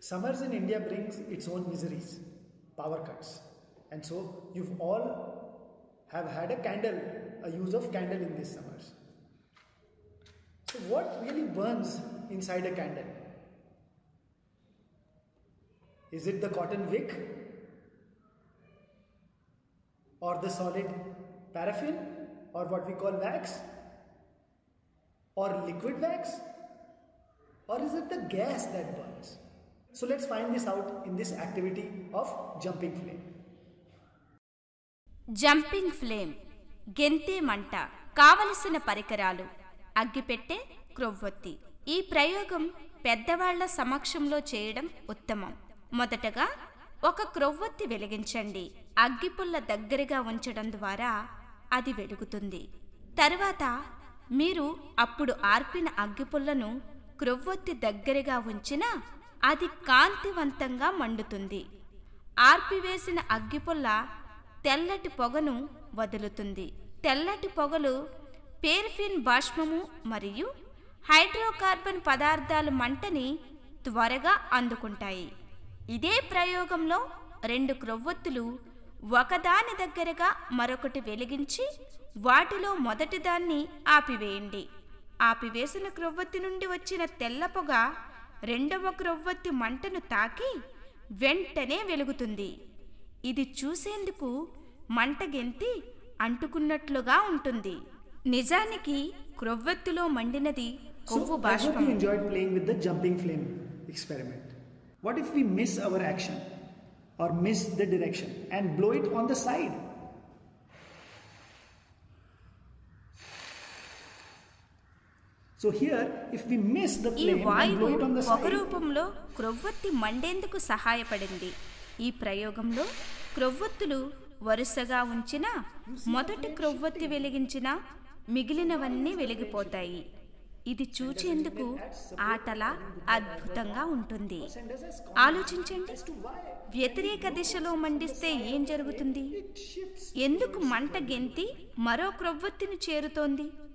Summers in India brings its own miseries, power cuts. And so you've all have had a candle, a use of candle in these summers. So what really burns inside a candle? Is it the cotton wick? Or the solid paraffin? Or what we call wax? Or liquid wax? Or is it the gas that burns? So let's find this out in this activity of jumping flame. Jumping flame గెంతే మంట కావలసిన పరికరాలు అగ్గిపెట్టె క్రొవ్వొత్తి ఈ ప్రయోగం పెద్దవాళ్ల సమక్షంలో చేయడం ఉత్తమం మొదటగా ఒక క్రొవ్వొత్తి వెలిగించండి అగ్గిపుల్ల దగ్గరగా ఉంచడం ద్వారా అది వెలుగుతుంది తరువాత మీరు అప్పుడు ఆర్పిన అగ్గిపుల్లను క్రొవ్వొత్తి దగ్గరగా ఉంచినా అది కాంతివంతంగా మండుతుంది ఆర్పివేసిన అగ్గిపుల్ల తెల్లటి పొగను వదులుతుంది తెల్లటి పొగలు పేర్ఫిన్ బాష్పము మరియు హైడ్రోకార్బన్ పదార్థాలు మంటని త్వరగా అందుకుంటాయి ఇదే ప్రయోగంలో రెండు క్రొవ్వొత్తులు ఒకదాని దగ్గరగా మరొకటి వెలిగించి వాటిలో మొదటిదాన్ని ఆపివేయండి ఆపివేసిన క్రొవ్వొత్తి నుండి వచ్చిన తెల్ల పొగ రెండవ క్రొవ్వొత్తి మంటను తాకి వెంటనే వెలుగుతుంది ఇది చూసేందుకు మంట గెంతి అంటుకున్నట్లుగా ఉంటుంది నిజానికి క్రొవ్వొత్తిలో మండినది కొవ్వు So I hope బాష్పం you enjoyed playing with the jumping flame experiment. What if we miss our action or miss the direction and blow it on the side? So here, if we miss the ఈ flame and వాయువు blow it on the పొగ side, రూపంలో క్రొవ్వొత్తి మండేందుకు సహాయపడింది ఈ ప్రయోగంలో క్రొవ్వొత్తులు వరుసగా ఉంచిన మొదటి క్రొవ్వొత్తి వెలిగించిన మిగిలినవన్నీ వెలిగిపోతాయి ఇది చూచేందుకు ఆటలా అద్భుతంగా ఉంటుంది send us as ఆలోచించండి as to why వ్యతిరేక దిశలో మండిస్తే ఏం జరుగుతుంది it shifts. ఎందుకు మంట గెంతి మరో క్రొవ్వొత్తిని చేరుతోంది